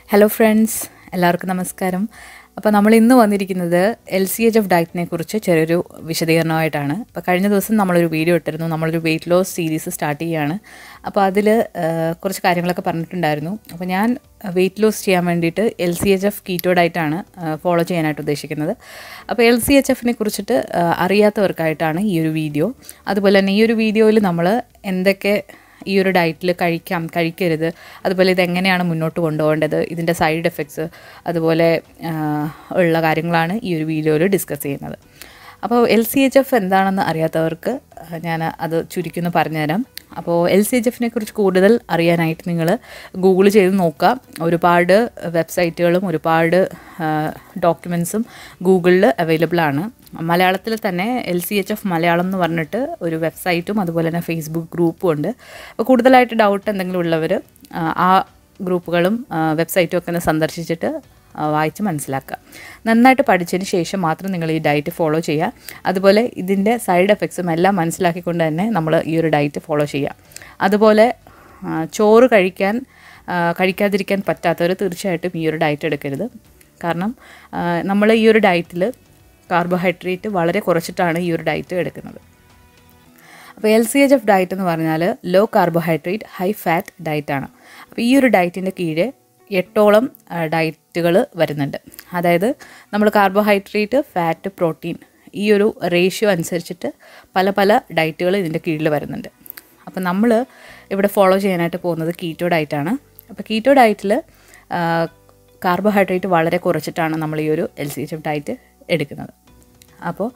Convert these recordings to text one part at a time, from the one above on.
hello friends എല്ലാവർക്കും നമസ്കാരം അപ്പോൾ നമ്മൾ ഇന്ന് വന്നിരിക്കുന്നത് എൽ സി എച്ച് എഫ് ഡയറ്റിനെ കുറിച്ച് ചെറിയൊരു വിശദീകരണമായിട്ടാണ് അപ്പോൾ കഴിഞ്ഞ ദിവസം നമ്മളൊരു വീഡിയോ ഇട്ടിരുന്നു നമ്മളൊരു വെയിറ്റ് ലോസ് സീരീസ് സ്റ്റാർട്ട് ചെയ്യുകയാണ് അപ്പോൾ അതിൽ കുറച്ച് കാര്യങ്ങളൊക്കെ പറഞ്ഞിട്ടുണ്ടായിരുന്നു അപ്പോൾ ഞാൻ വെയിറ്റ് ലോസ് ചെയ്യാൻ വേണ്ടിയിട്ട് L C H F keto ഡയറ്റാണ് ഫോളോ ചെയ്യാനായിട്ട് ഉദ്ദേശിക്കുന്നത് അപ്പോൾ എൽ സി എച്ച് എഫിനെ കുറിച്ചിട്ട് ആ, അറിയാത്തവർക്കായിട്ടാണ് ഈ ഒരു വീഡിയോ അതുപോലെ തന്നെ ഈ ഒരു വീഡിയോയിൽ നമ്മൾ എന്തൊക്കെ ഈ ഒരു ഡയറ്റിൽ കഴിക്കാം കഴിക്കരുത് അതുപോലെ ഇതെങ്ങനെയാണ് മുന്നോട്ട് കൊണ്ടുപോകേണ്ടത് ഇതിൻ്റെ സൈഡ് എഫക്ട്സ് അതുപോലെ ആ, ഉള്ള കാര്യങ്ങളാണ് ഈ ഒരു വീഡിയോയിൽ ഡിസ്കസ് ചെയ്യുന്നത് അപ്പോൾ എൽ സി എച്ച് എഫ് എന്താണെന്ന് അറിയാത്തവർക്ക് ഞാൻ അത് ചുരുക്കുന്നു പറഞ്ഞുതരാം അപ്പോൾ എൽ സി എച്ച് എഫിനെ കുറിച്ച് കൂടുതൽ അറിയാനായിട്ട് നിങ്ങൾ ഗൂഗിൾ ചെയ്ത് നോക്കുക ഒരുപാട് വെബ്സൈറ്റുകളും ഒരുപാട് ഡോക്യുമെൻസും ഗൂഗിളിൽ അവൈലബിൾ ആണ് മലയാളത്തിൽ തന്നെ L C H F Malayalam എന്ന് പറഞ്ഞിട്ട് ഒരു വെബ്സൈറ്റും അതുപോലെ തന്നെ ഫേസ്ബുക്ക് ഗ്രൂപ്പും ഉണ്ട് അപ്പോൾ കൂടുതലായിട്ട് ഡൗട്ട് എന്തെങ്കിലും ഉള്ളവർ ആ ഗ്രൂപ്പുകളും വെബ്സൈറ്റും ഒക്കെ ഒന്ന് സന്ദർശിച്ചിട്ട് ആ, വായിച്ച് മനസ്സിലാക്കുക നന്നായിട്ട് പഠിച്ചതിന് ശേഷം മാത്രം നിങ്ങൾ ഈ ഡയറ്റ് ഫോളോ ചെയ്യുക അതുപോലെ ഇതിൻ്റെ സൈഡ് എഫക്ട്സും എല്ലാം മനസ്സിലാക്കിക്കൊണ്ട് തന്നെ നമ്മൾ ഈ ഒരു ഡയറ്റ് ഫോളോ ചെയ്യുക അതുപോലെ ആ, ചോറ് കഴിക്കാൻ ആ, കഴിക്കാതിരിക്കാൻ പറ്റാത്തവർ തീർച്ചയായിട്ടും ഈ ഒരു ഡയറ്റ് എടുക്കരുത് കാരണം നമ്മൾ ഈ ഒരു ഡയറ്റിൽ കാർബോഹൈഡ്രേറ്റ് വളരെ കുറച്ചിട്ടാണ് ഈ ഒരു ഡയറ്റ് എടുക്കുന്നത് അപ്പോൾ L C H F diet എന്ന് പറഞ്ഞാൽ ലോ കാർബോഹൈഡ്രേറ്റ് ഹൈ ഫാറ്റ് ഡയറ്റാണ് അപ്പോൾ ഈ ഒരു ഡയറ്റിൻ്റെ കീഴെ എട്ടോളം ഡയറ്റുകൾ വരുന്നുണ്ട് അതായത് നമ്മൾ കാർബോഹൈഡ്രേറ്റ് ഫാറ്റ് പ്രോട്ടീൻ ഈ ഒരു റേഷ്യോ അനുസരിച്ചിട്ട് പല പല ഡയറ്റുകൾ ഇതിൻ്റെ കീഴിൽ വരുന്നുണ്ട് അപ്പോൾ നമ്മൾ ഇവിടെ ഫോളോ ചെയ്യാനായിട്ട് പോകുന്നത് കീറ്റോ ഡയറ്റാണ് അപ്പോൾ കീറ്റോ ഡയറ്റിൽ കാർബോഹൈഡ്രേറ്റ് വളരെ കുറച്ചിട്ടാണ് നമ്മൾ ഈ ഒരു L C H F diet എടുക്കുന്നത് അപ്പോൾ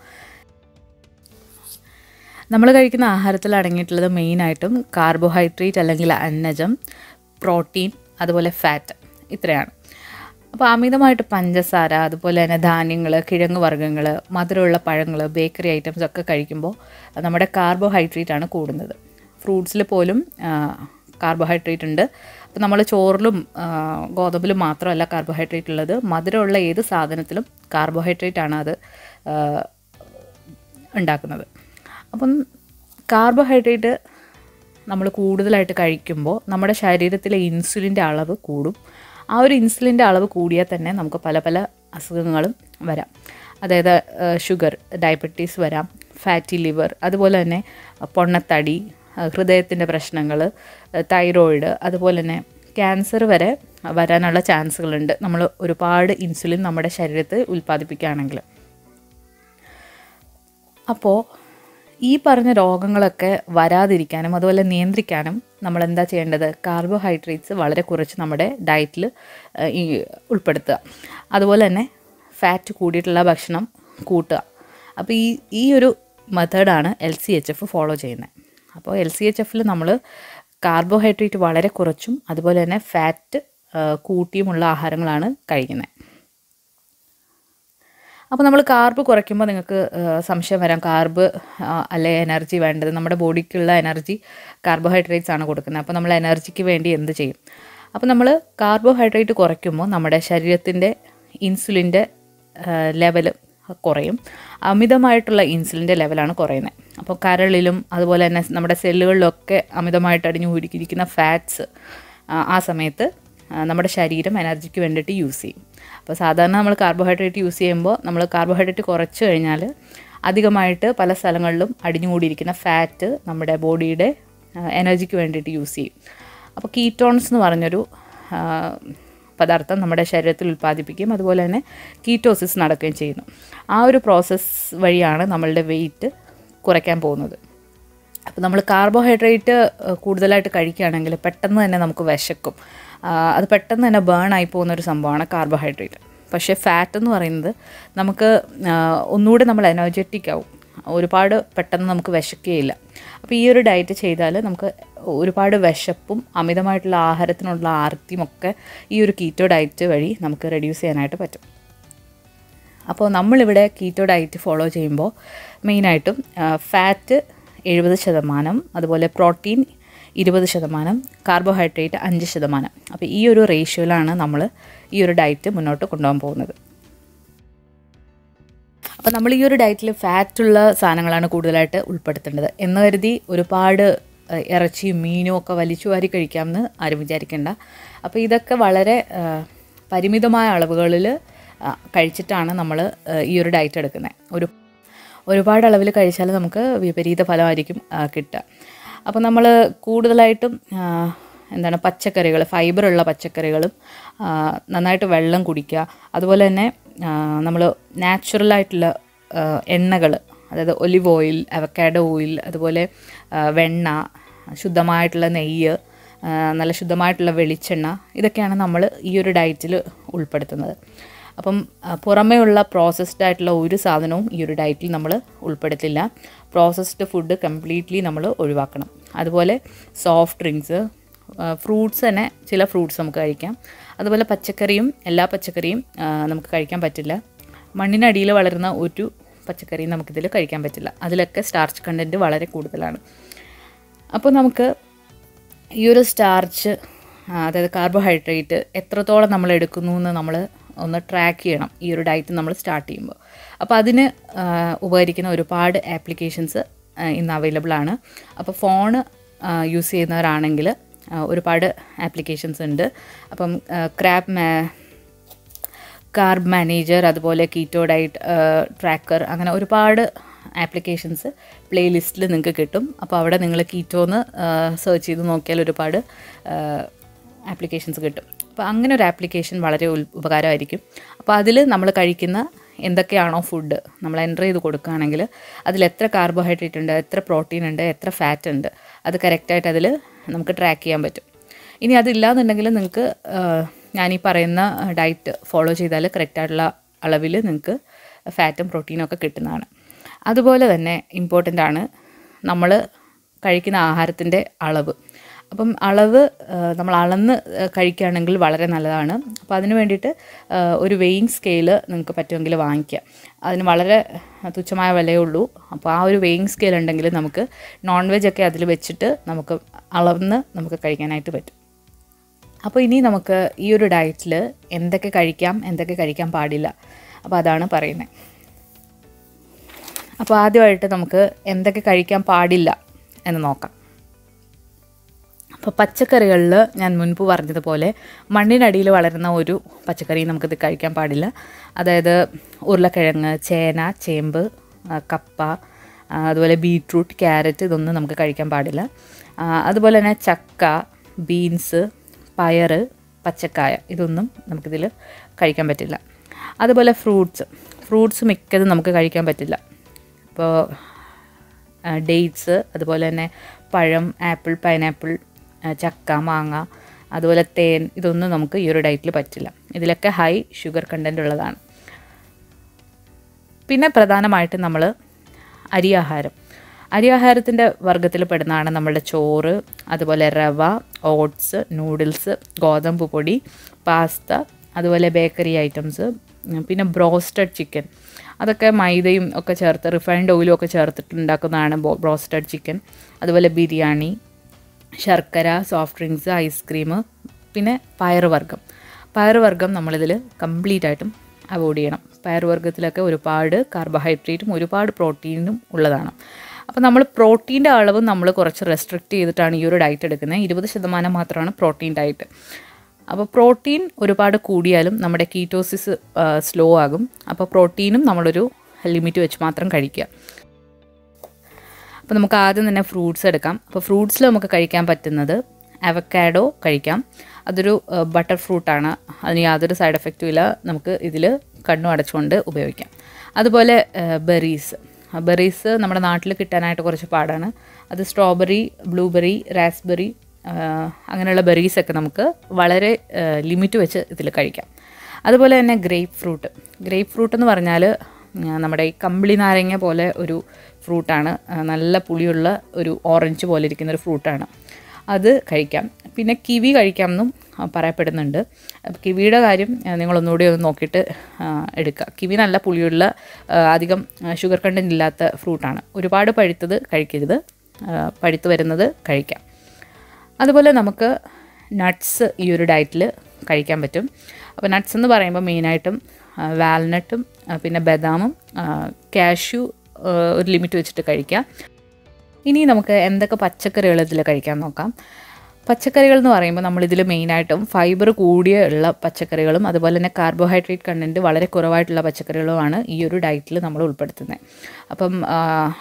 നമ്മൾ കഴിക്കുന്ന ആഹാരത്തിൽ അടങ്ങിയിട്ടുള്ളത് മെയിനായിട്ടും കാർബോഹൈഡ്രേറ്റ് അല്ലെങ്കിൽ അന്നജം പ്രോട്ടീൻ അതുപോലെ ഫാറ്റ് ഇത്രയാണ് അപ്പോൾ അമിതമായിട്ട് പഞ്ചസാര അതുപോലെ തന്നെ ധാന്യങ്ങൾ കിഴങ്ങ് വർഗ്ഗങ്ങൾ മധുരമുള്ള പഴങ്ങൾ ബേക്കറി ഐറ്റംസ് ഒക്കെ കഴിക്കുമ്പോൾ നമ്മുടെ കാർബോഹൈഡ്രേറ്റ് ആണ് കൂടുന്നത് ഫ്രൂട്ട്സിൽ പോലും കാർബോഹൈഡ്രേറ്റ് ഉണ്ട് അപ്പോൾ നമ്മൾ ചോറിലും ആ, ഗോതമ്പിലും മാത്രമല്ല കാർബോഹൈഡ്രേറ്റ് ഉള്ളത് മധുരമുള്ള ഏത് സാധനത്തിലും കാർബോഹൈഡ്രേറ്റ് ആണ് അത് ആ, ഉണ്ടാക്കുന്നത് അപ്പം കാർബോഹൈഡ്രേറ്റ് നമ്മൾ കൂടുതലായിട്ട് കഴിക്കുമ്പോൾ നമ്മുടെ ശരീരത്തിലെ ഇൻസുലിൻ്റെ അളവ് കൂടും ആ ഒരു ഇൻസുലിൻ്റെ അളവ് കൂടിയാൽ തന്നെ നമുക്ക് പല പല അസുഖങ്ങളും വരാം അതായത് ഷുഗർ ഡയബറ്റീസ് വരാം ഫാറ്റി ലിവർ അതുപോലെ തന്നെ പൊണ്ണത്തടി ഹൃദയത്തിൻ്റെ പ്രശ്നങ്ങൾ തൈറോയിഡ് അതുപോലെ തന്നെ ക്യാൻസർ വരെ വരാനുള്ള ചാൻസുകളുണ്ട് നമ്മൾ ഒരുപാട് ഇൻസുലിൻ നമ്മുടെ ശരീരത്തിൽ ഉൽപ്പാദിപ്പിക്കുകയാണെങ്കിൽ അപ്പോൾ ഈ പറഞ്ഞ രോഗങ്ങളൊക്കെ വരാതിരിക്കാനും അതുപോലെ നിയന്ത്രിക്കാനും നമ്മൾ എന്താ ചെയ്യേണ്ടത് കാർബോഹൈഡ്രേറ്റ്സ് വളരെ കുറച്ച് നമ്മുടെ ഡയറ്റിൽ ഈ ഉൾപ്പെടുത്തുക അതുപോലെ തന്നെ ഫാറ്റ് കൂടിയിട്ടുള്ള ഭക്ഷണം കൂട്ടുക അപ്പോൾ ഈ ഈ ഒരു മെത്തേഡാണ് L C H F follow ചെയ്യുന്നത് അപ്പോൾ എൽ സി എച്ച് എഫിൽ നമ്മൾ കാർബോഹൈഡ്രേറ്റ് വളരെ കുറച്ചും അതുപോലെ തന്നെ ഫാറ്റ് കൂട്ടിയുമുള്ള ആഹാരങ്ങളാണ് കഴിക്കുന്നത് അപ്പോൾ നമ്മൾ കാർബ് കുറയ്ക്കുമ്പോൾ നിങ്ങൾക്ക് ആ, സംശയം വരാം കാർബ് ആ, അല്ലെ എനർജി വേണ്ടത് നമ്മുടെ ബോഡിക്കുള്ള എനർജി കാർബോഹൈഡ്രേറ്റ്സ് ആണ് കൊടുക്കുന്നത് അപ്പോൾ നമ്മൾ എനർജിക്ക് വേണ്ടി എന്ത് ചെയ്യും അപ്പോൾ നമ്മൾ കാർബോഹൈഡ്രേറ്റ് കുറയ്ക്കുമ്പോൾ നമ്മുടെ ശരീരത്തിൻ്റെ ഇൻസുലിൻ്റെ ലെവൽ കുറയും അമിതമായിട്ടുള്ള ഇൻസുലിൻ്റെ ലെവലാണ് കുറയുന്നത് അപ്പോൾ കരളിലും അതുപോലെ തന്നെ നമ്മുടെ സെല്ലുകളിലൊക്കെ അമിതമായിട്ട് അടിഞ്ഞു കൂടിയിരിക്കുന്ന ഫാറ്റ്സ് ആ സമയത്ത് ആ, നമ്മുടെ ശരീരം എനർജിക്ക് വേണ്ടിയിട്ട് യൂസ് ചെയ്യും അപ്പോൾ സാധാരണ നമ്മൾ കാർബോഹൈഡ്രേറ്റ് യൂസ് ചെയ്യുമ്പോൾ നമ്മൾ കാർബോഹൈഡ്രേറ്റ് കുറച്ച് കഴിഞ്ഞാൽ അധികമായിട്ട് പല സ്ഥലങ്ങളിലും അടിഞ്ഞുകൂടിയിരിക്കുന്ന ഫാറ്റ് നമ്മുടെ ബോഡിയുടെ എനർജിക്ക് വേണ്ടിയിട്ട് യൂസ് ചെയ്യും അപ്പോൾ കീറ്റോൺസ് എന്ന് പറഞ്ഞൊരു ആ, പദാർത്ഥം നമ്മുടെ ശരീരത്തിൽ ഉൽപ്പാദിപ്പിക്കുകയും അതുപോലെ തന്നെ കീറ്റോസിസ് നടക്കുകയും ചെയ്യുന്നു ആ ഒരു പ്രോസസ്സ് വഴിയാണ് നമ്മളുടെ വെയിറ്റ് കുറയ്ക്കാൻ പോകുന്നത് അപ്പോൾ നമ്മൾ കാർബോഹൈഡ്രേറ്റ് ഏഹ്, കൂടുതലായിട്ട് കഴിക്കുകയാണെങ്കിൽ പെട്ടെന്ന് തന്നെ നമുക്ക് വിശക്കും ആ, അത് പെട്ടെന്ന് തന്നെ ബേൺ ആയി പോകുന്ന ഒരു സംഭവമാണ് കാർബോഹൈഡ്രേറ്റ് പക്ഷേ ഫാറ്റ് എന്ന് പറയുന്നത് നമുക്ക് ആ, ഒന്നുകൂടി നമ്മൾ എനർജറ്റിക് ആവും ഒരുപാട് പെട്ടെന്ന് നമുക്ക് വിശക്കുകയില്ല അപ്പോൾ ഈ ഒരു ഡയറ്റ് ചെയ്താൽ നമുക്ക് ഒരുപാട് വിശപ്പും അമിതമായിട്ടുള്ള ആഹാരത്തിനുള്ള ആർത്തിയും ഒക്കെ ഈ ഒരു കീറ്റോ ഡയറ്റ് വഴി നമുക്ക് റെഡ്യൂസ് ചെയ്യാനായിട്ട് പറ്റും അപ്പോൾ നമ്മളിവിടെ കീറ്റോ ഡയറ്റ് ഫോളോ ചെയ്യുമ്പോൾ മെയിനായിട്ടും ഫാറ്റ് എഴുപത് ശതമാനം അതുപോലെ പ്രോട്ടീൻ ഇരുപത് ശതമാനം കാർബോഹൈഡ്രേറ്റ് അഞ്ച് ശതമാനം അപ്പോൾ ഈ ഒരു റേഷ്യോയിലാണ് നമ്മൾ ഈ ഒരു ഡയറ്റ് മുന്നോട്ട് കൊണ്ടുപോകാൻ പോകുന്നത് അപ്പോൾ നമ്മൾ ഈ ഒരു ഡയറ്റിൽ ഫാറ്റുള്ള സാധനങ്ങളാണ് കൂടുതലായിട്ട് ഉൾപ്പെടുത്തേണ്ടത് എന്ന് കരുതി ഒരുപാട് ഏഹ്, ഇറച്ചിയും മീനും ഒക്കെ വലിച്ചു വാരി കഴിക്കാമെന്ന് ആരും വിചാരിക്കേണ്ട അപ്പോൾ ഇതൊക്കെ വളരെ ഏഹ്, പരിമിതമായ അളവുകളിൽ കഴിച്ചിട്ടാണ് നമ്മൾ ഈ ഒരു ഡയറ്റ് എടുക്കുന്നത് ഒരു ഒരുപാട് അളവിൽ കഴിച്ചാൽ നമുക്ക് വിപരീത ഫലമായിരിക്കും ആ, കിട്ടുക അപ്പോൾ നമ്മൾ കൂടുതലായിട്ടും ആ, എന്താണ് പച്ചക്കറികൾ ഫൈബറുള്ള പച്ചക്കറികളും ആ, നന്നായിട്ട് വെള്ളം കുടിക്കുക അതുപോലെ തന്നെ നമ്മൾ നാച്ചുറലായിട്ടുള്ള എണ്ണകൾ അതായത് ഒലിവ് ഓയിൽ അവക്കാഡോ ഓയിൽ അതുപോലെ ആ, വെണ്ണ ശുദ്ധമായിട്ടുള്ള നെയ്യ് ആ, നല്ല ശുദ്ധമായിട്ടുള്ള വെളിച്ചെണ്ണ ഇതൊക്കെയാണ് നമ്മൾ ഈ ഒരു ഡയറ്റിൽ ഉൾപ്പെടുത്തുന്നത് അപ്പം ആ, പുറമേ ഉള്ള പ്രോസസ്ഡ് ആയിട്ടുള്ള ഒരു സാധനവും ഈ ഒരു ഡയറ്റിൽ നമ്മൾ ഉൾപ്പെടുത്തില്ല പ്രോസസ്ഡ് ഫുഡ് കംപ്ലീറ്റ്ലി നമ്മൾ ഒഴിവാക്കണം അതുപോലെ സോഫ്റ്റ് ഡ്രിങ്ക്സ് ഫ്രൂട്ട്സ് തന്നെ ചില ഫ്രൂട്ട്സ് നമുക്ക് കഴിക്കാം അതുപോലെ പച്ചക്കറിയും എല്ലാ പച്ചക്കറിയും ആ, നമുക്ക് കഴിക്കാൻ പറ്റില്ല മണ്ണിനടിയിൽ വളരുന്ന ഒരു പച്ചക്കറിയും നമുക്കിതിൽ കഴിക്കാൻ പറ്റില്ല അതിലൊക്കെ സ്റ്റാർച്ച് കണ്ടൻറ്റ് വളരെ കൂടുതലാണ് അപ്പോൾ നമുക്ക് ഈ ഒരു സ്റ്റാർച്ച് അതായത് കാർബോഹൈഡ്രേറ്റ് എത്രത്തോളം നമ്മൾ എടുക്കുന്നു എന്ന് നമ്മൾ ഒന്ന് ട്രാക്ക് ചെയ്യണം ഈ ഒരു ഡയറ്റ് നമ്മൾ സ്റ്റാർട്ട് ചെയ്യുമ്പോൾ അപ്പോൾ അതിന് ആ, ഉപകരിക്കുന്ന ഒരുപാട് ആപ്ലിക്കേഷൻസ് ഇന്ന് അവൈലബിൾ ആണ് അപ്പോൾ ഫോൺ യൂസ് ചെയ്യുന്നവരാണെങ്കിൽ ആ, ഒരുപാട് ആപ്ലിക്കേഷൻസ് ഉണ്ട് അപ്പം ക്രാബ് കാർബ് മാനേജർ അതുപോലെ കീറ്റോ ഡയറ്റ് ട്രാക്കർ അങ്ങനെ ഒരുപാട് ആപ്ലിക്കേഷൻസ് പ്ലേലിസ്റ്റിൽ നിങ്ങൾക്ക് കിട്ടും അപ്പോൾ അവിടെ നിങ്ങൾ കീറ്റോന്ന് സെർച്ച് ചെയ്ത് നോക്കിയാൽ ഒരുപാട് ആപ്ലിക്കേഷൻസ് കിട്ടും അപ്പോൾ അങ്ങനെ ഒരു ആപ്ലിക്കേഷൻ വളരെ ഉൽ- ഉപകാരമായിരിക്കും അപ്പോൾ അതിൽ നമ്മൾ കഴിക്കുന്ന എന്തൊക്കെയാണോ ഫുഡ് നമ്മൾ എൻ്റർ ചെയ്ത് കൊടുക്കുകയാണെങ്കിൽ അതിൽ എത്ര കാർബോഹൈഡ്രേറ്റ് ഉണ്ട് എത്ര പ്രോട്ടീൻ ഉണ്ട് എത്ര ഫാറ്റ് ഉണ്ട് അത് കറക്റ്റായിട്ട് അതിൽ നമുക്ക് ട്രാക്ക് ചെയ്യാൻ പറ്റും ഇനി അതില്ലാന്നുണ്ടെങ്കിൽ നിങ്ങൾക്ക് ഞാനീ പറയുന്ന ഡയറ്റ് ഫോളോ ചെയ്താൽ കറക്റ്റായിട്ടുള്ള അളവിൽ നിങ്ങൾക്ക് ഫാറ്റും പ്രോട്ടീനും ഒക്കെ കിട്ടുന്നതാണ് അതുപോലെ തന്നെ ഇമ്പോർട്ടൻ്റ് ആണ് നമ്മൾ കഴിക്കുന്ന ആഹാരത്തിൻ്റെ അളവ് അപ്പം അളവ് ആ, നമ്മൾ അളന്ന് ആ, കഴിക്കുകയാണെങ്കിൽ വളരെ നല്ലതാണ് അപ്പോൾ അതിന് വേണ്ടിയിട്ട് ആ, ഒരു വെയിങ് സ്കെയില് നിങ്ങൾക്ക് പറ്റുമെങ്കിൽ വാങ്ങിക്കുക അതിന് വളരെ തുച്ഛമായ വിലയേ ഉള്ളൂ അപ്പോൾ ആ ഒരു വെയിങ് സ്കെയിൽ ഉണ്ടെങ്കിൽ നമുക്ക് നോൺ വെജ് ഒക്കെ അതിൽ വെച്ചിട്ട് നമുക്ക് അളന്ന് നമുക്ക് കഴിക്കാനായിട്ട് പറ്റും അപ്പോൾ ഇനി നമുക്ക് ഈ ഒരു ഡയറ്റിൽ എന്തൊക്കെ കഴിക്കാം എന്തൊക്കെ കഴിക്കാൻ പാടില്ല അപ്പോൾ അതാണ് പറയുന്നത് അപ്പോൾ ആദ്യമായിട്ട് നമുക്ക് എന്തൊക്കെ കഴിക്കാൻ പാടില്ല എന്ന് നോക്കാം അപ്പോൾ പച്ചക്കറികളിൽ ഞാൻ മുൻപ് പറഞ്ഞതുപോലെ മണ്ണിനടിയിൽ വളരുന്ന ഒരു പച്ചക്കറിയും നമുക്കിത് കഴിക്കാൻ പാടില്ല അതായത് ഉരുളക്കിഴങ്ങ് ചേന ചേമ്പ് ആ, കപ്പ ആ, അതുപോലെ ബീട്രൂട്ട് ക്യാരറ്റ് ഇതൊന്നും നമുക്ക് കഴിക്കാൻ പാടില്ല ആ, അതുപോലെ തന്നെ ചക്ക ബീൻസ് പയറ് പച്ചക്കായ ഇതൊന്നും നമുക്കിതിൽ കഴിക്കാൻ പറ്റില്ല അതുപോലെ ഫ്രൂട്ട്സ് ഫ്രൂട്ട്സ് മിക്കതും നമുക്ക് കഴിക്കാൻ പറ്റില്ല ഇപ്പോൾ ഡേറ്റ്സ് അതുപോലെ തന്നെ പഴം ആപ്പിൾ പൈനാപ്പിൾ ചക്ക മാങ്ങ അതുപോലെ തേൻ ഇതൊന്നും നമുക്ക് ഈ ഒരു ഡയറ്റിൽ പറ്റില്ല ഇതിലൊക്കെ ഹൈ ഷുഗർ കണ്ടൻ്റ് ഉള്ളതാണ് പിന്നെ പ്രധാനമായിട്ട് നമ്മൾ അരിയാഹാരം അരിയാഹാരത്തിൻ്റെ വർഗ്ഗത്തിൽ പെടുന്നതാണ് നമ്മളുടെ ചോറ് അതുപോലെ റവ ഓട്സ് നൂഡിൽസ് ഗോതമ്പ് പൊടി പാസ്ത അതുപോലെ ബേക്കറി ഐറ്റംസ് പിന്നെ ബ്രോസ്റ്റഡ് ചിക്കൻ അതൊക്കെ മൈദയും ഒക്കെ ചേർത്ത് റിഫൈൻഡ് ഓയിലും ഒക്കെ ചേർത്തിട്ട് ഉണ്ടാക്കുന്നതാണ് ബ്രോസ്റ്റഡ് ചിക്കൻ അതുപോലെ ബിരിയാണി ശർക്കര സോഫ്റ്റ് ഡ്രിങ്ക്സ് ഐസ്ക്രീം പിന്നെ പയറുവർഗ്ഗം പയറുവർഗ്ഗം നമ്മളിതിൽ കംപ്ലീറ്റ് ആയിട്ടും അവോയ്ഡ് ചെയ്യണം പയറുവർഗ്ഗത്തിലൊക്കെ ഒരുപാട് കാർബോഹൈഡ്രേറ്റും ഒരുപാട് പ്രോട്ടീനും ഉള്ളതാണ് അപ്പോൾ നമ്മൾ പ്രോട്ടീൻ്റെ അളവ് നമ്മൾ കുറച്ച് റെസ്ട്രിക്റ്റ് ചെയ്തിട്ടാണ് ഈ ഒരു ഡയറ്റ് എടുക്കുന്നത് ഇരുപത് ശതമാനം മാത്രമാണ് പ്രോട്ടീൻ ഡയറ്റ് അപ്പോൾ പ്രോട്ടീൻ ഒരുപാട് കൂടിയാലും നമ്മുടെ കീറ്റോസിസ് സ്ലോ ആകും അപ്പോൾ പ്രോട്ടീനും നമ്മളൊരു ലിമിറ്റ് വെച്ച് മാത്രം കഴിക്കുക അപ്പോൾ നമുക്ക് ആദ്യം തന്നെ ഫ്രൂട്ട്സ് എടുക്കാം അപ്പോൾ ഫ്രൂട്ട്സിൽ നമുക്ക് കഴിക്കാൻ പറ്റുന്നത് അവക്കാഡോ കഴിക്കാം അതൊരു ബട്ടർ ഫ്രൂട്ടാണ് അതിന് യാതൊരു സൈഡ് എഫക്റ്റും ഇല്ല നമുക്ക് ഇതിൽ കണ്ണു അടച്ചുകൊണ്ട് ഉപയോഗിക്കാം അതുപോലെ ബെറീസ് ബെറീസ് നമ്മുടെ നാട്ടിൽ കിട്ടാനായിട്ട് കുറച്ച് പാടാണ് അത് സ്ട്രോബെറി ബ്ലൂബെറി റാസ്ബെറി അങ്ങനെയുള്ള ബെറീസൊക്കെ നമുക്ക് വളരെ ലിമിറ്റ് വെച്ച് ഇതിൽ കഴിക്കാം അതുപോലെ തന്നെ ഗ്രേപ്പ് ഫ്രൂട്ട് ഗ്രേപ്പ് ഫ്രൂട്ട് എന്ന് പറഞ്ഞാൽ ആ, നമ്മുടെ ഈ കമ്പിളി നാരങ്ങ പോലെ ഒരു ഫ്രൂട്ടാണ് ആ, നല്ല പുളിയുള്ള ഒരു ഓറഞ്ച് പോലെ ഇരിക്കുന്ന ഒരു ഫ്രൂട്ടാണ് അത് കഴിക്കാം പിന്നെ കിവി കഴിക്കാമെന്നും ആ, പറയപ്പെടുന്നുണ്ട് അപ്പോൾ കിവിയുടെ കാര്യം ആ, നിങ്ങളൊന്നുകൂടി ഒന്ന് നോക്കിയിട്ട് ആ, എടുക്കുക കിവി നല്ല പുളിയുള്ള ആ, അധികം ഷുഗർ കണ്ടൻറ് ഇല്ലാത്ത ഫ്രൂട്ടാണ് ഒരുപാട് പഴുത്തത് കഴിക്കരുത് ആ, പഴുത്ത് വരുന്നത് കഴിക്കാം അതുപോലെ നമുക്ക് നട്ട്സ് ഈ ഒരു ഡയറ്റിൽ കഴിക്കാൻ പറ്റും അപ്പോൾ നട്ട്സ് എന്ന് പറയുമ്പോൾ മെയിനായിട്ടും വാൽനട്ടും പിന്നെ ബദാമും കാഷ്യൂ ഒരു ലിമിറ്റ് വെച്ചിട്ട് കഴിക്കാം ഇനി നമുക്ക് എന്തൊക്കെ പച്ചക്കറികൾ ഇതിൽ കഴിക്കാൻ നോക്കാം പച്ചക്കറികൾ എന്ന് പറയുമ്പോൾ നമ്മളിതിൽ മെയിനായിട്ടും ഫൈബർ കൂടിയ ഉള്ള പച്ചക്കറികളും അതുപോലെ തന്നെ കാർബോഹൈഡ്രേറ്റ് കണ്ടൻറ്റ് വളരെ കുറവായിട്ടുള്ള പച്ചക്കറികളുമാണ് ഈ ഒരു ഡയറ്റിൽ നമ്മൾ ഉൾപ്പെടുത്തുന്നത് അപ്പം ആ,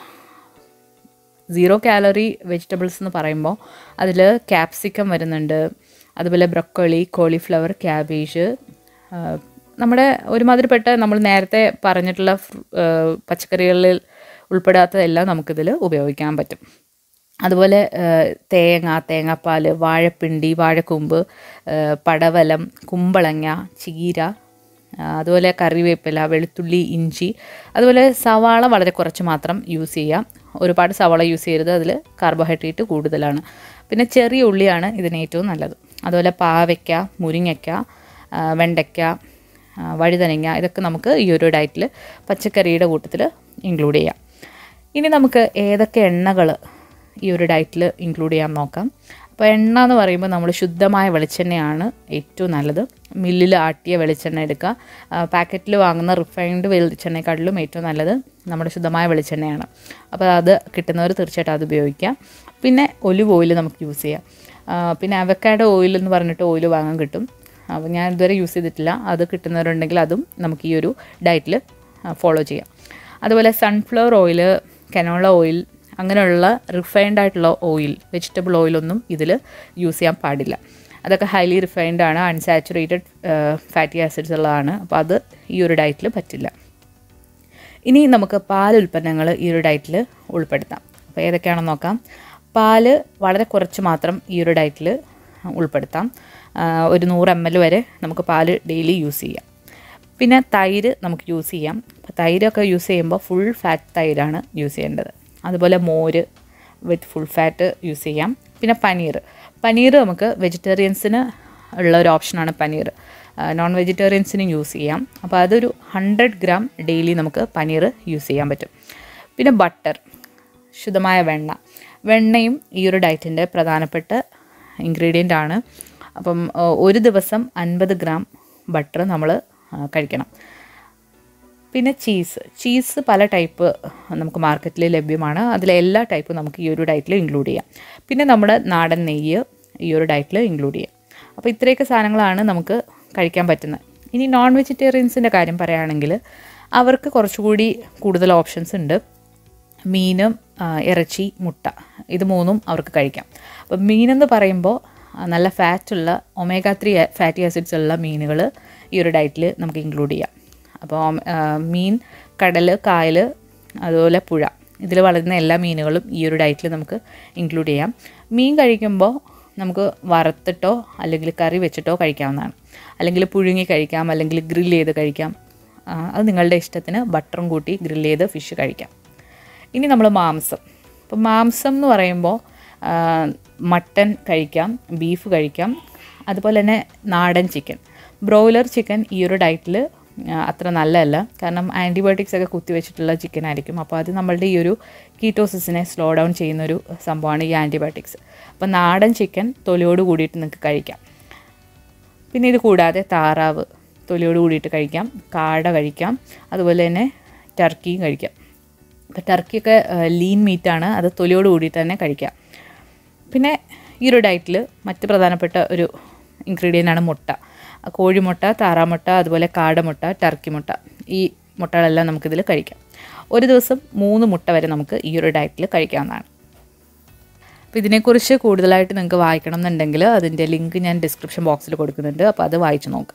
സീറോ കാലറി വെജിറ്റബിൾസ് എന്ന് പറയുമ്പോൾ അതിൽ ക്യാപ്സിക്കം വരുന്നുണ്ട് അതുപോലെ ബ്രൊക്കോളി കോളിഫ്ലവർ ക്യാബേജ് നമ്മുടെ ഒരുമാതിരിപ്പെട്ട നമ്മൾ നേരത്തെ പറഞ്ഞിട്ടുള്ള ഫ്രു- ആ, പച്ചക്കറികളിൽ ഉൾപ്പെടാത്തതെല്ലാം നമുക്കിതിൽ ഉപയോഗിക്കാൻ പറ്റും അതുപോലെ ആ, തേങ്ങ തേങ്ങാപ്പാൽ വാഴപ്പിണ്ടി വാഴക്കൂമ്പ് ആ, പടവലം കുമ്പളങ്ങ ചീര ആ, അതുപോലെ കറിവേപ്പില വെളുത്തുള്ളി ഇഞ്ചി അതുപോലെ സവാള വളരെ കുറച്ച് മാത്രം യൂസ് ചെയ്യാം ഒരുപാട് സവാള യൂസ് ചെയ്യരുത് അതിൽ കാർബോഹൈഡ്രേറ്റ് കൂടുതലാണ് പിന്നെ ചെറിയ ഉള്ളിയാണ് ഇതിന് ഏറ്റവും നല്ലത് അതുപോലെ പാവയ്ക്ക മുരിങ്ങയ്ക്ക ആ, വെണ്ടയ്ക്ക ആ, വഴുതനങ്ങ ഇതൊക്കെ നമുക്ക് ഈ ഒരു ഡയറ്റിൽ പച്ചക്കറിയുടെ കൂട്ടത്തിൽ ഇൻക്ലൂഡ് ചെയ്യാം ഇനി നമുക്ക് ഏതൊക്കെ എണ്ണകൾ ഈ ഒരു ഡയറ്റിൽ ഇൻക്ലൂഡ് ചെയ്യാൻ നോക്കാം അപ്പോൾ എണ്ണ എന്ന് പറയുമ്പോൾ നമ്മൾ ശുദ്ധമായ വെളിച്ചെണ്ണയാണ് ഏറ്റവും നല്ലത് മില്ലിൽ ആട്ടിയ വെളിച്ചെണ്ണ എടുക്കുക പാക്കറ്റിൽ വാങ്ങുന്ന റിഫൈൻഡ് വെളിച്ചെണ്ണയെക്കാട്ടിലും ഏറ്റവും നല്ലത് നമ്മുടെ ശുദ്ധമായ വെളിച്ചെണ്ണയാണ് അപ്പോൾ അത് കിട്ടുന്നവർ തീർച്ചയായിട്ടും അത് ഉപയോഗിക്കാം പിന്നെ ഒലിവ് ഓയിൽ നമുക്ക് യൂസ് ചെയ്യാം ആ, പിന്നെ അവക്കാഡോ ഓയിൽ എന്ന് പറഞ്ഞിട്ട് ഓയിൽ വാങ്ങാൻ കിട്ടും അപ്പോൾ ഞാൻ ഇതുവരെ യൂസ് ചെയ്തിട്ടില്ല അത് കിട്ടുന്നവരുണ്ടെങ്കിൽ അതും നമുക്ക് ഈ ഒരു ഡയറ്റിൽ ഫോളോ ചെയ്യാം അതുപോലെ സൺഫ്ലവർ ഓയിൽ കനോള ഓയിൽ അങ്ങനെയുള്ള റിഫൈൻഡ് ആയിട്ടുള്ള ഓയിൽ വെജിറ്റബിൾ ഓയിലൊന്നും ഇതിൽ യൂസ് ചെയ്യാൻ പാടില്ല അതൊക്കെ ഹൈലി റിഫൈൻഡ് ആണ് അൺസാച്ചുറേറ്റഡ് ഫാറ്റി ആസിഡ്സ് ഉള്ളതാണ് അപ്പോൾ അത് ഈ ഒരു ഡയറ്റിൽ പറ്റില്ല ഇനി നമുക്ക് പാൽ ഉൽപ്പന്നങ്ങൾ ഈ ഒരു ഡയറ്റിൽ ഉൾപ്പെടുത്താം അപ്പോൾ ഏതൊക്കെയാണെന്ന് നോക്കാം പാല് വളരെ കുറച്ച് മാത്രം ഈ ഒരു ഡയറ്റിൽ ഉൾപ്പെടുത്താം ആ, ഒരു നൂറ് എം എൽ വരെ നമുക്ക് പാല് ഡെയിലി യൂസ് ചെയ്യാം പിന്നെ തൈര് നമുക്ക് യൂസ് ചെയ്യാം അപ്പോൾ തൈരൊക്കെ യൂസ് ചെയ്യുമ്പോൾ ഫുൾ ഫാറ്റ് തൈരാണ് യൂസ് ചെയ്യേണ്ടത് അതുപോലെ മോര് വിത്ത് ഫുൾ ഫാറ്റ് യൂസ് ചെയ്യാം പിന്നെ പനീർ പനീർ നമുക്ക് വെജിറ്റേറിയൻസിന് ഉള്ള ഒരു ഓപ്ഷനാണ് പനീർ നോൺ വെജിറ്റേറിയൻസിനും യൂസ് ചെയ്യാം അപ്പോൾ അതൊരു ഹൺഡ്രഡ് ഗ്രാം ഡെയിലി നമുക്ക് പനീർ യൂസ് ചെയ്യാൻ പറ്റും പിന്നെ ബട്ടർ ശുദ്ധമായ വെണ്ണ വെണ്ണയും ഈ ഒരു ഡയറ്റിൻ്റെ പ്രധാനപ്പെട്ട ഇൻഗ്രീഡിയൻ്റ് ആണ് അപ്പം ആ, ഒരു ദിവസം അൻപത് ഗ്രാം ബട്ടർ നമ്മൾ കഴിക്കണം പിന്നെ ചീസ് ചീസ് പല ടൈപ്പ് നമുക്ക് മാർക്കറ്റിൽ ലഭ്യമാണ് അതിലെ എല്ലാ ടൈപ്പും നമുക്ക് ഈ ഒരു ഡയറ്റിൽ ഇൻക്ലൂഡ് ചെയ്യാം പിന്നെ നമ്മുടെ നാടൻ നെയ്യ് ഈ ഒരു ഡയറ്റിൽ ഇൻക്ലൂഡ് ചെയ്യാം അപ്പോൾ ഇത്രയൊക്കെ സാധനങ്ങളാണ് നമുക്ക് കഴിക്കാൻ പറ്റുന്നത് ഇനി നോൺ വെജിറ്റേറിയൻസിൻ്റെ കാര്യം പറയുകയാണെങ്കിൽ അവർക്ക് കുറച്ചുകൂടി കൂടുതൽ ഓപ്ഷൻസ് ഉണ്ട് മീനും ആ, ഇറച്ചി മുട്ട ഇത് മൂന്നും അവർക്ക് കഴിക്കാം അപ്പം മീനെന്ന് പറയുമ്പോൾ ആ, നല്ല ഫാറ്റുള്ള ഒമേഗ ത്രീ ഫാറ്റി ആസിഡ്സ് ഉള്ള മീനുകൾ ഈ ഒരു ഡയറ്റിൽ നമുക്ക് ഇൻക്ലൂഡ് ചെയ്യാം അപ്പോൾ ആ, മീൻ കടൽ കായൽ അതുപോലെ പുഴ ഇതിൽ വളരുന്ന എല്ലാ മീനുകളും ഈ ഒരു ഡയറ്റിൽ നമുക്ക് ഇൻക്ലൂഡ് ചെയ്യാം മീൻ കഴിക്കുമ്പോൾ നമുക്ക് വറുത്തിട്ടോ അല്ലെങ്കിൽ കറി വെച്ചിട്ടോ കഴിക്കാവുന്നതാണ് അല്ലെങ്കിൽ പുഴുങ്ങി കഴിക്കാം അല്ലെങ്കിൽ ഗ്രിൽ ചെയ്ത് കഴിക്കാം ആ, അത് നിങ്ങളുടെ ഇഷ്ടത്തിന് ബട്ടറും കൂട്ടി ഗ്രിൽ ചെയ്ത് ഫിഷ് കഴിക്കാം ഇനി നമ്മൾ മാംസം അപ്പം മാംസം എന്ന് പറയുമ്പോൾ ആ, മട്ടൻ കഴിക്കാം ബീഫ് കഴിക്കാം അതുപോലെ തന്നെ നാടൻ ചിക്കൻ ബ്രോയിലർ ചിക്കൻ ഈ ഒരു ഡയറ്റിൽ അത്ര നല്ലതല്ല കാരണം ആൻറ്റിബയോട്ടിക്സ് ഒക്കെ കുത്തിവെച്ചിട്ടുള്ള ചിക്കൻ ആയിരിക്കും അപ്പോൾ അത് നമ്മളുടെ ഈ ഒരു കീറ്റോസിസിനെ സ്ലോ ഡൗൺ ചെയ്യുന്നൊരു സംഭവമാണ് ഈ ആൻറ്റിബയോട്ടിക്സ് അപ്പോൾ നാടൻ ചിക്കൻ തൊലിയോട് കൂടിയിട്ട് നിങ്ങൾക്ക് കഴിക്കാം പിന്നെ ഇത് കൂടാതെ താറാവ് തൊലിയോട് കൂടിയിട്ട് കഴിക്കാം കാട കഴിക്കാം അതുപോലെ തന്നെ ടർക്കിയും കഴിക്കാം അപ്പോൾ ടർക്കിയൊക്കെ ലീൻ മീറ്റാണ് അത് തൊലിയോട് കൂടിയിട്ട് തന്നെ കഴിക്കാം പിന്നെ ഈ ഒരു ഡയറ്റിൽ മറ്റ് പ്രധാനപ്പെട്ട ഒരു ഇൻഗ്രീഡിയൻ്റ് ആണ് മുട്ട ആ കോഴിമുട്ട താറാമുട്ട അതുപോലെ കാടമുട്ട ടർക്കി മുട്ട ഈ മുട്ടകളെല്ലാം നമുക്കിതിൽ കഴിക്കാം ഒരു ദിവസം മൂന്ന് മുട്ട വരെ നമുക്ക് ഈ ഒരു ഡയറ്റിൽ കഴിക്കാവുന്നതാണ് അപ്പോൾ ഇതിനെക്കുറിച്ച് കൂടുതലായിട്ട് നിങ്ങൾക്ക് വായിക്കണം എന്നുണ്ടെങ്കിൽ അതിൻ്റെ ലിങ്ക് ഞാൻ ഡിസ്ക്രിപ്ഷൻ ബോക്സിൽ കൊടുക്കുന്നുണ്ട് അപ്പോൾ അത് വായിച്ചു നോക്കാം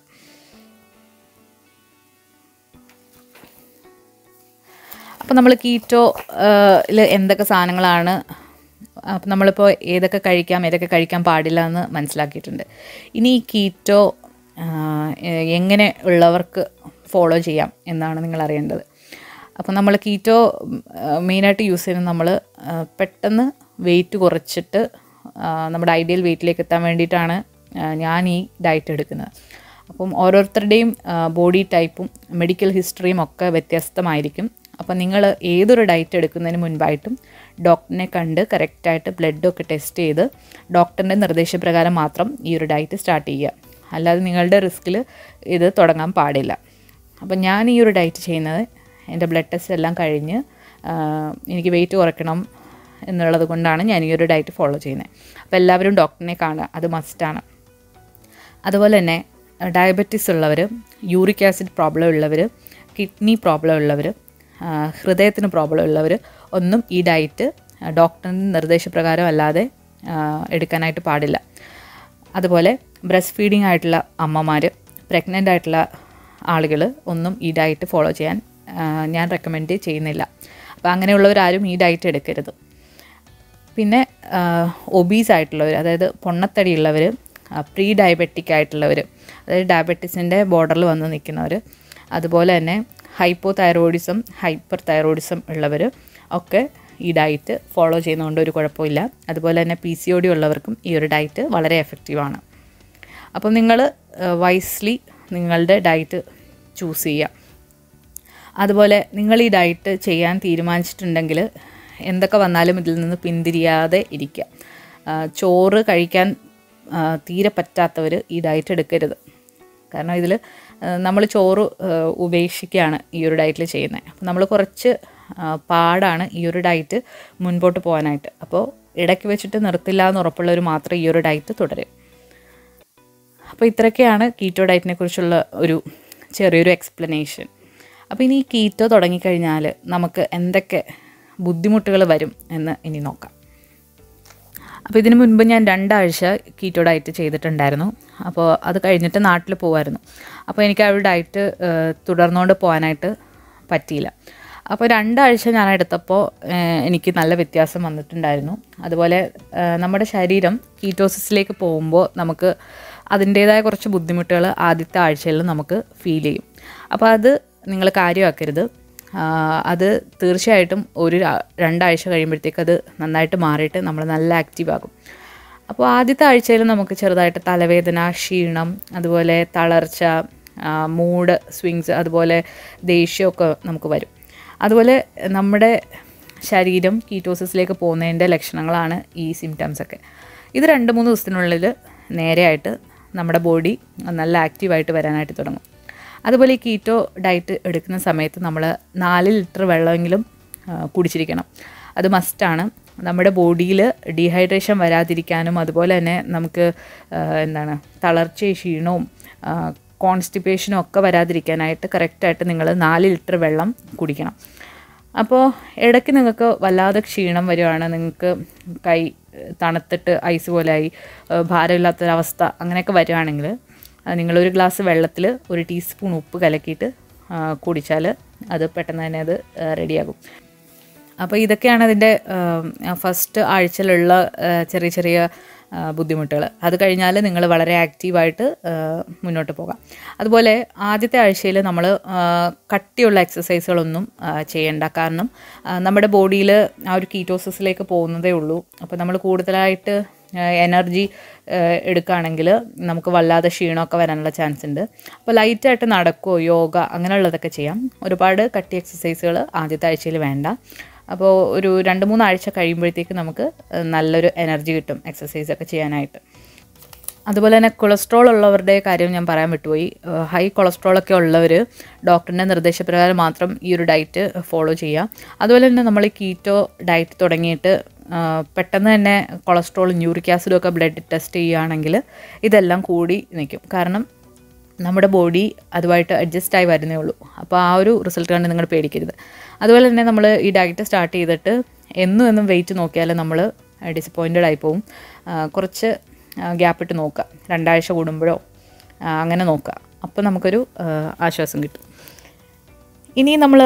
അപ്പോൾ നമ്മൾ കീറ്റോ ല് എന്തൊക്കെ സാധനങ്ങളാണ് അപ്പം നമ്മളിപ്പോൾ ഏതൊക്കെ കഴിക്കാം ഏതൊക്കെ കഴിക്കാൻ പാടില്ല എന്ന് മനസ്സിലാക്കിയിട്ടുണ്ട് ഇനി ഈ കീറ്റോ എങ്ങനെ ഉള്ളവർക്ക് ഫോളോ ചെയ്യാം എന്നാണ് നിങ്ങൾ അറിയേണ്ടത് അപ്പോൾ നമ്മൾ കീറ്റോ മെയിനായിട്ട് യൂസ് ചെയ്യുന്നത് നമ്മൾ പെട്ടെന്ന് വെയിറ്റ് കുറച്ചിട്ട് ആ, നമ്മുടെ ഐഡിയൽ വെയിറ്റിലേക്ക് എത്താൻ വേണ്ടിയിട്ടാണ് ആ, ഞാൻ ഈ ഡയറ്റ് എടുക്കുന്നത് അപ്പം ഓരോരുത്തരുടെയും ബോഡി ടൈപ്പും മെഡിക്കൽ ഹിസ്റ്ററിയും ഒക്കെ വ്യത്യസ്തമായിരിക്കും അപ്പം നിങ്ങൾ ഏതൊരു ഡയറ്റ് എടുക്കുന്നതിന് മുൻപായിട്ടും ഡോക്ടറിനെ കണ്ട് കറക്റ്റായിട്ട് ബ്ലഡൊക്കെ ടെസ്റ്റ് ചെയ്ത് ഡോക്ടറിൻ്റെ നിർദ്ദേശപ്രകാരം മാത്രം ഈ ഒരു ഡയറ്റ് സ്റ്റാർട്ട് ചെയ്യുക അല്ലാതെ നിങ്ങളുടെ റിസ്കിൽ ഇത് തുടങ്ങാൻ പാടില്ല അപ്പം ഞാൻ ഈ ഒരു ഡയറ്റ് ചെയ്യുന്നത് എൻ്റെ ബ്ലഡ് ടെസ്റ്റ് എല്ലാം കഴിഞ്ഞ് ആ, എനിക്ക് വെയിറ്റ് കുറയ്ക്കണം എന്നുള്ളത് കൊണ്ടാണ് ഞാൻ ഈ ഒരു ഡയറ്റ് ഫോളോ ചെയ്യുന്നത് അപ്പോൾ എല്ലാവരും ഡോക്ടറിനെ കാണുക അത് മസ്റ്റാണ് അതുപോലെ തന്നെ ഡയബറ്റീസ് ഉള്ളവർ യൂറിക് ആസിഡ് പ്രോബ്ലം ഉള്ളവർ കിഡ്നി പ്രോബ്ലം ഉള്ളവർ ഹൃദയത്തിന് പ്രോബ്ലം ഉള്ളവർ ഒന്നും ഈ ഡയറ്റ് ഡോക്ടറിൻ്റെ നിർദ്ദേശപ്രകാരം അല്ലാതെ ആ, എടുക്കാനായിട്ട് പാടില്ല അതുപോലെ ബ്രസ്റ്റ് ഫീഡിംഗ് ആയിട്ടുള്ള അമ്മമാർ പ്രഗ്നൻ്റ് ആയിട്ടുള്ള ആളുകൾ ഒന്നും ഈ ഡയറ്റ് ഫോളോ ചെയ്യാൻ ആ, ഞാൻ റെക്കമെൻഡ് ചെയ്യുന്നില്ല അപ്പോൾ അങ്ങനെയുള്ളവരാരും ഈ ഡയറ്റ് എടുക്കരുത് പിന്നെ ഒബീസ് ആയിട്ടുള്ളവർ അതായത് പൊണ്ണത്തടിയുള്ളവർ പ്രീ ഡയബറ്റിക് ആയിട്ടുള്ളവർ അതായത് ഡയബറ്റീസിൻ്റെ ബോർഡറിൽ വന്ന് നിൽക്കുന്നവർ അതുപോലെ തന്നെ ഹൈപ്പോ തൈറോയിഡിസം ഹൈപ്പർ തൈറോയിഡിസം ഉള്ളവർ ഒക്കെ ഈ ഡയറ്റ് ഫോളോ ചെയ്യുന്നതുകൊണ്ട് ഒരു കുഴപ്പമില്ല അതുപോലെ തന്നെ പി സി ഒ ഡി ഉള്ളവർക്കും ഈ ഒരു ഡയറ്റ് വളരെ എഫക്റ്റീവാണ് അപ്പം നിങ്ങൾ വൈസ്ലി നിങ്ങളുടെ ഡയറ്റ് ചൂസ് ചെയ്യുക അതുപോലെ നിങ്ങൾ ഈ ഡയറ്റ് ചെയ്യാൻ തീരുമാനിച്ചിട്ടുണ്ടെങ്കിൽ എന്തൊക്കെ വന്നാലും ഇതിൽ നിന്ന് പിന്തിരിയാതെ ഇരിക്കുക ആ, ചോറ് കഴിക്കാൻ ആ, തീരെ പറ്റാത്തവർ ഈ ഡയറ്റ് എടുക്കരുത് കാരണം ഇതിൽ നമ്മൾ ചോറ് ആ, ഉപേക്ഷിക്കുകയാണ് ഈ ഒരു ഡയറ്റിൽ ചെയ്യുന്നത് അപ്പോൾ നമ്മൾ കുറച്ച് ആ, പാടാണ് ഈ ഒരു ഡയറ്റ് മുൻപോട്ട് പോകാനായിട്ട് അപ്പോൾ ഇടയ്ക്ക് വെച്ചിട്ട് നിർത്തില്ല എന്ന് ഉറപ്പുള്ളവർ മാത്രം ഈ ഒരു ഡയറ്റ് തുടരും അപ്പോൾ ഇത്രയൊക്കെയാണ് കീറ്റോ ഡയറ്റിനെ കുറിച്ചുള്ള ഒരു ചെറിയൊരു എക്സ്പ്ലനേഷൻ അപ്പോൾ ഇനി ഈ കീറ്റോ തുടങ്ങിക്കഴിഞ്ഞാൽ നമുക്ക് എന്തൊക്കെ ബുദ്ധിമുട്ടുകൾ വരും എന്ന് ഇനി നോക്കാം അപ്പോൾ ഇതിന് മുൻപ് ഞാൻ രണ്ടാഴ്ച കീറ്റോ ഡയറ്റ് ചെയ്തിട്ടുണ്ടായിരുന്നു അപ്പോൾ അത് കഴിഞ്ഞിട്ട് നാട്ടിൽ പോകുമായിരുന്നു അപ്പോൾ എനിക്ക് ആ ഒരു ഡയറ്റ് ഏഹ്, തുടർന്നുകൊണ്ട് പോകാനായിട്ട് പറ്റിയില്ല അപ്പോൾ രണ്ടാഴ്ച ഞാൻ എടുത്തപ്പോൾ ഏഹ്, എനിക്ക് നല്ല വ്യത്യാസം വന്നിട്ടുണ്ടായിരുന്നു അതുപോലെ ഏഹ്, നമ്മുടെ ശരീരം കീറ്റോസിസിലേക്ക് പോകുമ്പോൾ നമുക്ക് അതിൻ്റേതായ കുറച്ച് ബുദ്ധിമുട്ടുകൾ ആദ്യത്തെ ആഴ്ചയിൽ നമുക്ക് ഫീൽ ചെയ്യും അപ്പോൾ അത് നിങ്ങൾ കാര്യമാക്കരുത് ആ, അത് തീർച്ചയായിട്ടും ഒരു ര- രണ്ടാഴ്ച കഴിയുമ്പോഴത്തേക്ക് അത് നന്നായിട്ട് മാറിയിട്ട് നമ്മൾ നല്ല ആക്റ്റീവ് ആകും അപ്പോൾ ആദ്യത്തെ ആഴ്ചയിൽ നമുക്ക് ചെറുതായിട്ട് തലവേദന ക്ഷീണം അതുപോലെ തളർച്ച മൂഡ് സ്വിങ്സ് അതുപോലെ ദേഷ്യമൊക്കെ നമുക്ക് വരും അതുപോലെ നമ്മുടെ ശരീരം കീറ്റോസിസിലേക്ക് പോകുന്നതിൻ്റെ ലക്ഷണങ്ങളാണ് ഈ സിംറ്റംസ് ഒക്കെ ഇത് രണ്ട് മൂന്ന് ദിവസത്തിനുള്ളിൽ നേരെയായിട്ട് നമ്മുടെ ബോഡി നല്ല ആക്റ്റീവായിട്ട് വരാനായിട്ട് തുടങ്ങും അതുപോലെ ഈ കീറ്റോ ഡയറ്റ് എടുക്കുന്ന സമയത്ത് നമ്മൾ നാല് ലിറ്റർ വെള്ളമെങ്കിലും ആ, കുടിച്ചിരിക്കണം അത് മസ്റ്റാണ് നമ്മുടെ ബോഡിയിൽ ഡീഹൈഡ്രേഷൻ വരാതിരിക്കാനും അതുപോലെ തന്നെ നമുക്ക് ആ, എന്താണ് തളർച്ചയും ക്ഷീണവും കോൺസ്റ്റിപ്പേഷനും ഒക്കെ വരാതിരിക്കാനായിട്ട് കറക്റ്റായിട്ട് നിങ്ങൾ നാല് ലിറ്റർ വെള്ളം കുടിക്കണം അപ്പോൾ ഇടയ്ക്ക് നിങ്ങൾക്ക് വല്ലാതെ ക്ഷീണം വരുവാണ് നിങ്ങൾക്ക് കൈ ഏഹ്, തണുത്തിട്ട് ഐസ് പോലെയായി ഏഹ്, ഭാരമില്ലാത്തൊരവസ്ഥ അങ്ങനെയൊക്കെ വരുവാണെങ്കിൽ ആ, നിങ്ങളൊരു ഗ്ലാസ് വെള്ളത്തിൽ ഒരു ടീസ്പൂൺ ഉപ്പ് കലക്കിയിട്ട് ആ, കുടിച്ചാൽ അത് പെട്ടെന്ന് തന്നെ അത് ആ, റെഡിയാകും അപ്പോൾ ഇതൊക്കെയാണ് അതിൻ്റെ ഫസ്റ്റ് ആഴ്ചയിലുള്ള ആ, ചെറിയ ചെറിയ ബുദ്ധിമുട്ടുകൾ അത് കഴിഞ്ഞാൽ നിങ്ങൾ വളരെ ആക്റ്റീവായിട്ട് ആ, മുന്നോട്ട് പോകാം അതുപോലെ ആദ്യത്തെ ആഴ്ചയിൽ നമ്മൾ കട്ടിയുള്ള എക്സസൈസുകളൊന്നും ആ, ചെയ്യണ്ട കാരണം ആ, നമ്മുടെ ബോഡിയിൽ ആ ഒരു കീറ്റോസിസിലേക്ക് പോകുന്നതേ ഉള്ളൂ അപ്പോൾ നമ്മൾ കൂടുതലായിട്ട് എനർജി എടുക്കുകയാണെങ്കിൽ നമുക്ക് വല്ലാതെ ക്ഷീണമൊക്കെ വരാനുള്ള ചാൻസ് ഉണ്ട് അപ്പോൾ ലൈറ്റായിട്ട് നടക്കുകയോ യോഗ അങ്ങനെയുള്ളതൊക്കെ ചെയ്യാം ഒരുപാട് കട്ടി എക്സസൈസുകൾ ആദ്യത്തെ ആഴ്ചയിൽ വേണ്ട അപ്പോൾ ഒരു രണ്ട് മൂന്ന് ആഴ്ച കഴിയുമ്പോഴത്തേക്ക് നമുക്ക് നല്ലൊരു എനർജി കിട്ടും എക്സസൈസ് ഒക്കെ ചെയ്യാനായിട്ട് അതുപോലെ തന്നെ കൊളസ്ട്രോൾ ഉള്ളവരുടെ കാര്യം ഞാൻ പറയാൻ വിട്ടുപോയി ഹൈ കൊളസ്ട്രോൾ ഒക്കെ ഉള്ളവർ ഡോക്ടറിൻ്റെ നിർദ്ദേശപ്രകാരം മാത്രം ഈ ഒരു ഡയറ്റ് ഫോളോ ചെയ്യുക അതുപോലെ തന്നെ നമ്മൾ ഈ കീറ്റോ ഡയറ്റ് തുടങ്ങിയിട്ട് ആ, പെട്ടെന്ന് തന്നെ കൊളസ്ട്രോളും യൂറിക് ആസിഡും ഒക്കെ ബ്ലഡ് ടെസ്റ്റ് ചെയ്യുകയാണെങ്കിൽ ഇതെല്ലാം കൂടി നിൽക്കും കാരണം നമ്മുടെ ബോഡി അതുമായിട്ട് അഡ്ജസ്റ്റ് ആയി വരുന്നേ ഉള്ളൂ അപ്പോൾ ആ ഒരു റിസൾട്ട് കണ്ട് നിങ്ങൾ പേടിക്കരുത് അതുപോലെ തന്നെ നമ്മൾ ഈ ഡയറ്റ് സ്റ്റാർട്ട് ചെയ്തിട്ട് എന്നും എന്നും വെയിറ്റ് നോക്കിയാൽ നമ്മൾ ഡിസപ്പോയിൻറ്റഡ് ആയി പോകും ആ, കുറച്ച് ഗ്യാപ്പ് ഇട്ട് നോക്കുക രണ്ടാഴ്ച കൂടുമ്പോഴോ ആ, അങ്ങനെ നോക്കുക അപ്പോൾ നമുക്കൊരു ആ, ആശ്വാസം കിട്ടും ഇനി നമ്മൾ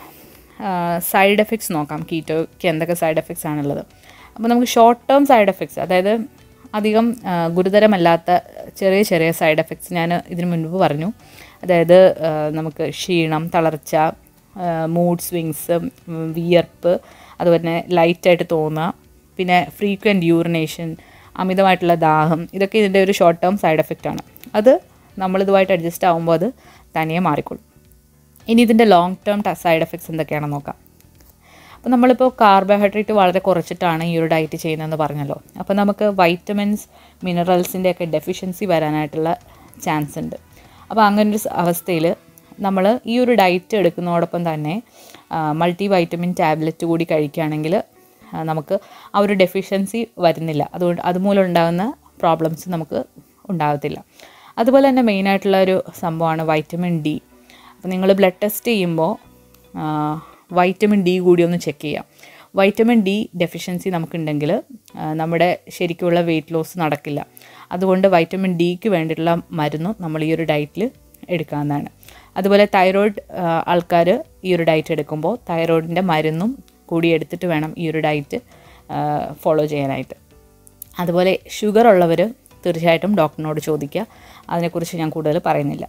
സൈഡ് എഫക്ട്സ് നോക്കാം കീറ്റോയ്ക്ക് എന്തൊക്കെ സൈഡ് എഫക്ട്സ് ആണുള്ളത് അപ്പോൾ നമുക്ക് ഷോർട്ട് ടേം സൈഡ് എഫക്ട്സ് അതായത് അധികം ആ, ഗുരുതരമല്ലാത്ത ചെറിയ ചെറിയ സൈഡ് എഫക്ട്സ് ഞാൻ ഇതിനു മുൻപ് പറഞ്ഞു അതായത് ആ, നമുക്ക് ക്ഷീണം തളർച്ച മൂഡ് സ്വിങ്സ് വിയർപ്പ് അതുപോലെ തന്നെ ലൈറ്റായിട്ട് തോന്നുക പിന്നെ ഫ്രീക്വൻറ്റ് യൂറിനേഷൻ അമിതമായിട്ടുള്ള ദാഹം ഇതൊക്കെ ഇതിൻ്റെ ഒരു ഷോർട്ട് ടേം സൈഡ് എഫക്റ്റ് ആണ് അത് നമ്മളിതുമായിട്ട് അഡ്ജസ്റ്റ് ആകുമ്പോൾ അത് തനിയെ മാറിക്കൊള്ളും ഇനി ഇതിൻ്റെ ലോങ് ടേം സൈഡ് എഫക്ട്സ് എന്തൊക്കെയാണെന്ന് നോക്കാം അപ്പോൾ നമ്മളിപ്പോൾ കാർബോഹൈഡ്രേറ്റ് വളരെ കുറച്ചിട്ടാണ് ഈ ഒരു ഡയറ്റ് ചെയ്യുന്നതെന്ന് പറഞ്ഞല്ലോ അപ്പോൾ നമുക്ക് വൈറ്റമിൻസ് മിനറൽസിൻ്റെ ഒക്കെ ഡെഫിഷ്യൻസി വരാനായിട്ടുള്ള ചാൻസ് ഉണ്ട് അപ്പോൾ അങ്ങനെ ഒരു അവസ്ഥയിൽ നമ്മൾ ഈ ഒരു ഡയറ്റ് എടുക്കുന്നതോടൊപ്പം തന്നെ മൾട്ടി വൈറ്റമിൻ ടാബ്ലറ്റ് കൂടി കഴിക്കുകയാണെങ്കിൽ ആ, നമുക്ക് ആ ഒരു ഡെഫിഷ്യൻസി വരുന്നില്ല അതുകൊണ്ട് അതുമൂലം ഉണ്ടാകുന്ന പ്രോബ്ലംസ് നമുക്ക് ഉണ്ടാകത്തില്ല അതുപോലെ തന്നെ മെയിനായിട്ടുള്ള ഒരു സംഭവമാണ് വൈറ്റമിൻ ഡി അപ്പോൾ നിങ്ങൾ ബ്ലഡ് ടെസ്റ്റ് ചെയ്യുമ്പോൾ വൈറ്റമിൻ ഡി കൂടി ഒന്ന് ചെക്ക് ചെയ്യാം വൈറ്റമിൻ ഡി ഡെഫിഷ്യൻസി നമുക്കുണ്ടെങ്കിൽ ആ, നമ്മുടെ ശരിക്കുള്ള വെയിറ്റ് ലോസ് നടക്കില്ല അതുകൊണ്ട് വൈറ്റമിൻ ഡിക്ക് വേണ്ടിയിട്ടുള്ള മരുന്നും നമ്മൾ ഈ ഒരു ഡയറ്റിൽ എടുക്കാവുന്നതാണ് അതുപോലെ തൈറോയ്ഡ് ആൾക്കാർ ഈ ഒരു ഡയറ്റ് എടുക്കുമ്പോൾ തൈറോയിഡിൻ്റെ മരുന്നും കൂടി എടുത്തിട്ട് വേണം ഈ ഒരു ഡയറ്റ് ഫോളോ ചെയ്യാനായിട്ട് അതുപോലെ ഷുഗർ ഉള്ളവർ തീർച്ചയായിട്ടും ഡോക്ടറിനോട് ചോദിക്കുക അതിനെക്കുറിച്ച് ഞാൻ കൂടുതൽ പറയുന്നില്ല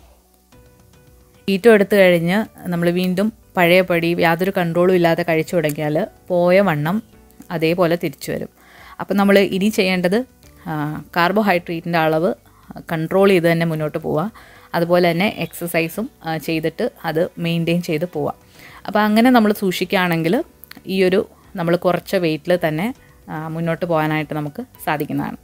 ഈറ്റം എടുത്തു കഴിഞ്ഞ് നമ്മൾ വീണ്ടും പഴയപടി യാതൊരു കൺട്രോളും ഇല്ലാതെ കഴിച്ചു തുടങ്ങിയാൽ പോയ വണ്ണം അതേപോലെ തിരിച്ചു വരും അപ്പം നമ്മൾ ഇനി ചെയ്യേണ്ടത് കാർബോഹൈഡ്രേറ്റിൻ്റെ അളവ് കൺട്രോൾ ചെയ്ത് തന്നെ മുന്നോട്ട് പോവുക അതുപോലെ തന്നെ എക്സസൈസും ആ, ചെയ്തിട്ട് അത് മെയിൻറ്റെയിൻ ചെയ്ത് പോവുക അപ്പോൾ അങ്ങനെ നമ്മൾ സൂക്ഷിക്കുകയാണെങ്കിൽ ഈ ഒരു നമ്മൾ കുറച്ച വെയിറ്റിൽ തന്നെ ആ, മുന്നോട്ട് പോകാനായിട്ട് നമുക്ക് സാധിക്കുന്നതാണ്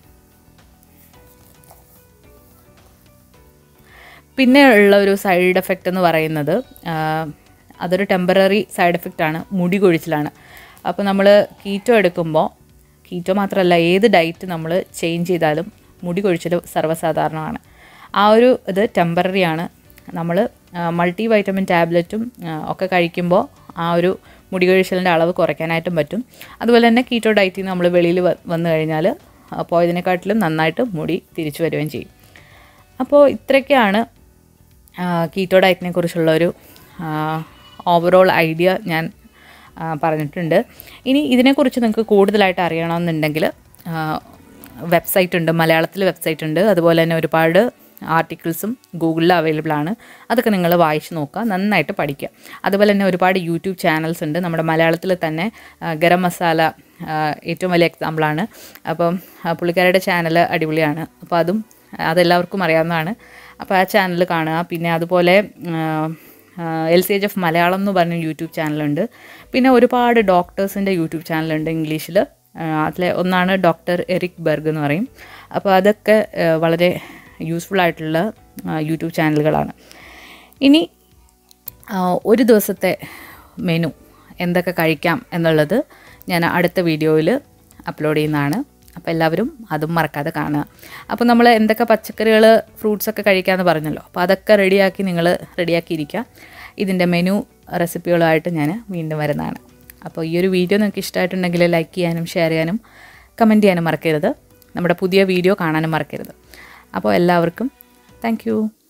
പിന്നെ ഉള്ള ഒരു സൈഡ് എഫക്റ്റ് എന്ന് പറയുന്നത് ആ, അതൊരു ടെമ്പററി സൈഡ് എഫക്റ്റാണ് മുടി കൊഴിച്ചിലാണ് അപ്പോൾ നമ്മൾ കീറ്റോ എടുക്കുമ്പോൾ കീറ്റോ മാത്രമല്ല ഏത് ഡയറ്റ് നമ്മൾ ചേഞ്ച് ചെയ്താലും മുടി കൊഴിച്ചിൽ സർവ്വസാധാരണമാണ് ആ ഒരു ഇത് ടെമ്പററി ആണ് നമ്മൾ മൾട്ടി വൈറ്റമിൻ ടാബ്ലറ്റും ആ, ഒക്കെ കഴിക്കുമ്പോൾ ആ ഒരു മുടി കൊഴിച്ചിലിൻ്റെ അളവ് കുറയ്ക്കാനായിട്ടും പറ്റും അതുപോലെ തന്നെ കീറ്റോ ഡയറ്റിൽ നിന്ന് നമ്മൾ വെളിയിൽ വ- വന്നു കഴിഞ്ഞാൽ ആ, പോയതിനെക്കാട്ടിലും നന്നായിട്ട് മുടി തിരിച്ചു വരികയും ചെയ്യും അപ്പോൾ ഇത്രയൊക്കെയാണ് കീറ്റോ ഡയറ്റിനെ കുറിച്ചുള്ള ഒരു ഓവറോൾ ഐഡിയ ഞാൻ ആ, പറഞ്ഞിട്ടുണ്ട് ഇനി ഇതിനെക്കുറിച്ച് നിങ്ങൾക്ക് കൂടുതലായിട്ട് അറിയണമെന്നുണ്ടെങ്കിൽ വെബ്സൈറ്റ് ഉണ്ട് മലയാളത്തിൽ വെബ്സൈറ്റ് ഉണ്ട് അതുപോലെ തന്നെ ഒരുപാട് ആർട്ടിക്കിൾസും ഗൂഗിളിൽ അവൈലബിൾ ആണ് അതൊക്കെ നിങ്ങൾ വായിച്ച് നോക്കുക നന്നായിട്ട് പഠിക്കുക അതുപോലെ തന്നെ ഒരുപാട് യൂട്യൂബ് ചാനൽസ് ഉണ്ട് നമ്മുടെ മലയാളത്തിൽ തന്നെ ആ, ഗരം മസാല ആ, ഏറ്റവും വലിയ എക്സാമ്പിളാണ് അപ്പം ആ, പുള്ളിക്കാരുടെ ചാനൽ അടിപൊളിയാണ് അപ്പോൾ അതും അതെല്ലാവർക്കും അറിയാവുന്നതാണ് അപ്പോൾ ആ ചാനൽ കാണുക പിന്നെ അതുപോലെ L C H F Malayalam എന്ന് പറഞ്ഞ യൂട്യൂബ് ചാനലുണ്ട് പിന്നെ ഒരുപാട് ഡോക്ടേഴ്സിൻ്റെ യൂട്യൂബ് ചാനലുണ്ട് ഇംഗ്ലീഷിൽ അതിലെ ഒന്നാണ് ഡോക്ടർ എറിക് ബെർഗ് എന്ന് പറയും അപ്പോൾ അതൊക്കെ ആ, വളരെ യൂസ്ഫുൾ ആയിട്ടുള്ള ആ, യൂട്യൂബ് ചാനലുകളാണ് ഇനി ആ, ഒരു ദിവസത്തെ മെനു എന്തൊക്കെ കഴിക്കാം എന്നുള്ളത് ഞാൻ അടുത്ത വീഡിയോയിൽ അപ്ലോഡ് ചെയ്യുന്നതാണ് അപ്പോൾ എല്ലാവരും അതും മറക്കാതെ കാണുക അപ്പോൾ നമ്മൾ എന്തൊക്കെ പച്ചക്കറികൾ ഫ്രൂട്ട്സ് ഒക്കെ കഴിക്കാമെന്ന് പറഞ്ഞല്ലോ അപ്പോൾ അതൊക്കെ റെഡിയാക്കി നിങ്ങൾ റെഡിയാക്കിയിരിക്കുക ഇതിൻ്റെ മെനു റെസിപ്പികളുമായിട്ട് ഞാൻ വീണ്ടും വരുന്നതാണ് അപ്പോൾ ഈ ഒരു വീഡിയോ നിങ്ങൾക്ക് ഇഷ്ടമായിട്ടുണ്ടെങ്കിൽ ലൈക്ക് ചെയ്യാനും ഷെയർ ചെയ്യാനും കമൻറ്റ് ചെയ്യാനും മറക്കരുത് നമ്മുടെ പുതിയ വീഡിയോ കാണാനും മറക്കരുത് അപ്പോൾ എല്ലാവർക്കും താങ്ക്